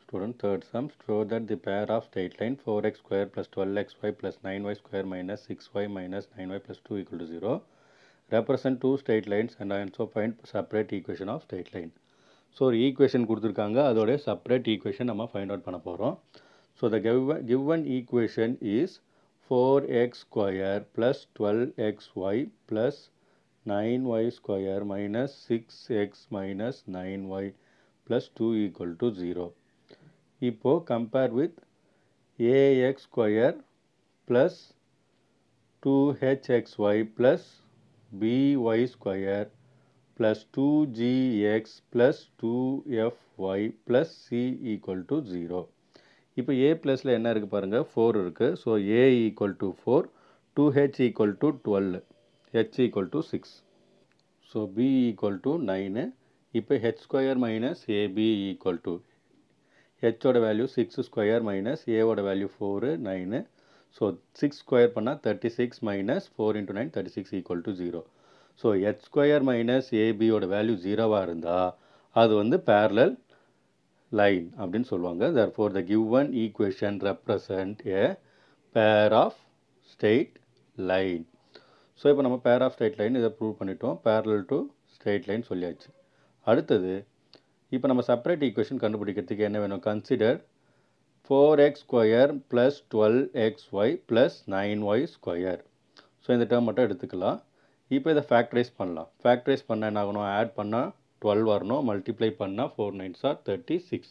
Student third sum show that the pair of straight line 4x square plus 12xy plus 9y square minus 6y minus 9y plus 2 equal to 0 represent two straight lines and also find separate equation of straight line. So ஒரு equation கொடுத்துருக்காங்க அதோடைய separate equation நம்ம find out பண்ண போகிறோம் so the given given equation is four x square plus twelve x y plus nine y square minus six x minus nine y plus two equal to zero இப்போது compare with a x square plus two h x y plus b y square plus 2gx plus 2fy plus c equal to 0 இப்போ a ப்ளஸில் என்ன இருக்குது பாருங்கள் four இருக்குது so a equal to four two h equal to twelve h equal to six so b equal to nine இப்போ h square minus a b equal to ஹெச்சோட value six square minus ஏவோட value four nine so six square பண்ணால் thirty six minus four into nine thirty six equal to zero so h square minus ஏபியோட value ஜீரோவாக இருந்தால் அது வந்து parallel line அப்படின்னு சொல்லுவாங்க தர் four the given equation represent a pair of straight line so இப்போ நம்ம பேர் ஆஃப் ஸ்ட்ரெயிட் லைன் இதை ப்ரூவ் பண்ணிட்டோம் பேரலல் டு ஸ்ட்ரெயிட் லைன் சொல்லியாச்சு அடுத்தது இப்போ நம்ம செப்பரேட் ஈக்குவேஷன் கண்டுபிடிக்கிறதுக்கு என்ன வேணும் consider four x square plus twelve x y plus nine y square so இந்த டேர்ம் மட்டும் எடுத்துக்கலாம் இப்போ இதை ஃபேக்டரைஸ் பண்ணலாம் ஃபேக்டரைஸ் பண்ண என்ன ஆகணும் ஆட் பண்ணால் டுவெல் வரணும் மல்டிப்ளை பண்ணால் four nines are thirty six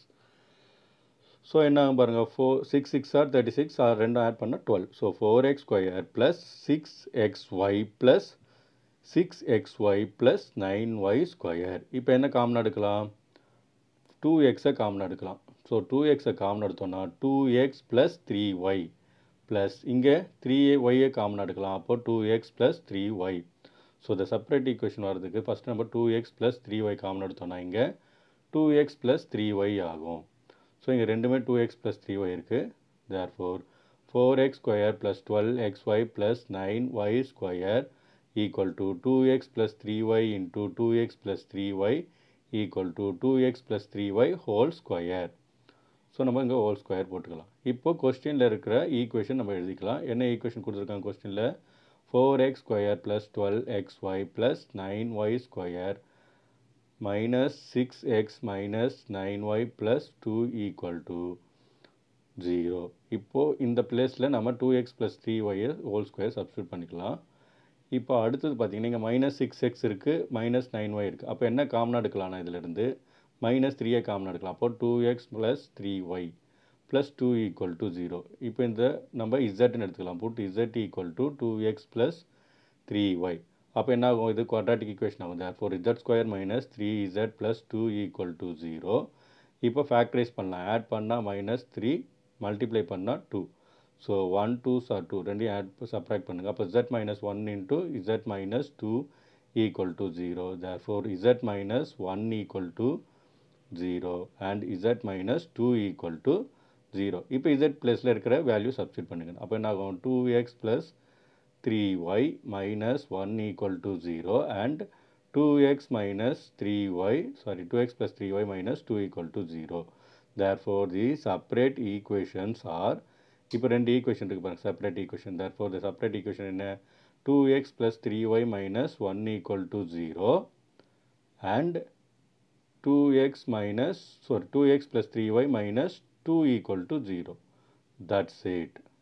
so என்ன ஆகும் பாருங்கள் four six six are thirty six or ரெண்டும் ஆட் பண்ணால் twelve so four x square plus six x y plus six x y plus nine y square இப்போ என்ன common எடுக்கலாம் two எக்ஸை common எடுக்கலாம் ஸோ டூ எக்ஸை காமன் எடுத்தோம்னா two x plus three y plus இங்கே த்ரீ ஒய்யை காமன் எடுக்கலாம் அப்போ two x plus three Y so இந்த செப்பரேட் ஈக்குவேஷன் வரதுக்கு ஃபஸ்ட் நம்ம two x plus three y common எடுத்தோம்னா இங்கே two x plus three y ஆகும் ஸோ இங்கே ரெண்டுமே two x plus three y இருக்குது therefore four x square plus twelve x y plus nine y square equal to two x plus three y into two x plus three y equal to two x plus three y whole square so நம்ம இங்கே whole square போட்டுக்கலாம் இப்போ கொஸ்டினில் இருக்கிற equation நம்ம எழுதிக்கலாம் என்ன equation கொடுத்துருக்காங்க கொஸ்டினில் four x square plus twelve x y plus nine y square minus six x minus nine y plus two equal to zero இப்போது இந்த பிளேஸில் நம்ம டூ எக்ஸ் ப்ளஸ் த்ரீ ஒய்யை ஹோல் ஸ்கொயர் சப்ஸ்டியூட் பண்ணிக்கலாம் இப்போ அடுத்தது பார்த்தீங்கன்னா இங்கே மைனஸ் சிக்ஸ் எக்ஸ் இருக்குது மைனஸ் நைன் ஒய் இருக்குது அப்போ என்ன காமனாக எடுக்கலாம்னா இதிலேருந்து மைனஸ் த்ரீயை காமன் எடுக்கலாம் அப்போ two x plus three y plus two equal to zero இப்போ இந்த நம்ம இசட்னு எடுத்துக்கலாம் put z equal to two x plus three y அப்போ என்ன ஆகும் இது குவாட்ராட்டிக் ஈக்குவேஷன் ஆகும் therefore z square minus three z plus two equal to zero இப்போ ஃபேக்டரைஸ் பண்ணலாம் ஆட் பண்ணால் மைனஸ் த்ரீ மல்டிப்ளை பண்ணால் two so one two sir two ரெண்டையும் ஆட் சப்ராக்ட் பண்ணுங்கள் அப்போ z minus one into z minus two equal to zero therefore z minus one equal to 0 and z minus 2 equal to 0 இப்போ z ப்ளஸில் இருக்கிற value substitute பண்ணுங்க அப்போ என்ன ஆகும் two x plus three y minus one equal to zero and two x minus three y sorry two x plus three y minus two equal to zero therefore the separate equations are இப்போ ரெண்டு equation இருக்குது பாருங்கள் separate equation therefore the separate equation என்ன two x plus three y minus one equal to zero and 2x minus sorry 2x plus 3y minus 2 equal to 0 that's it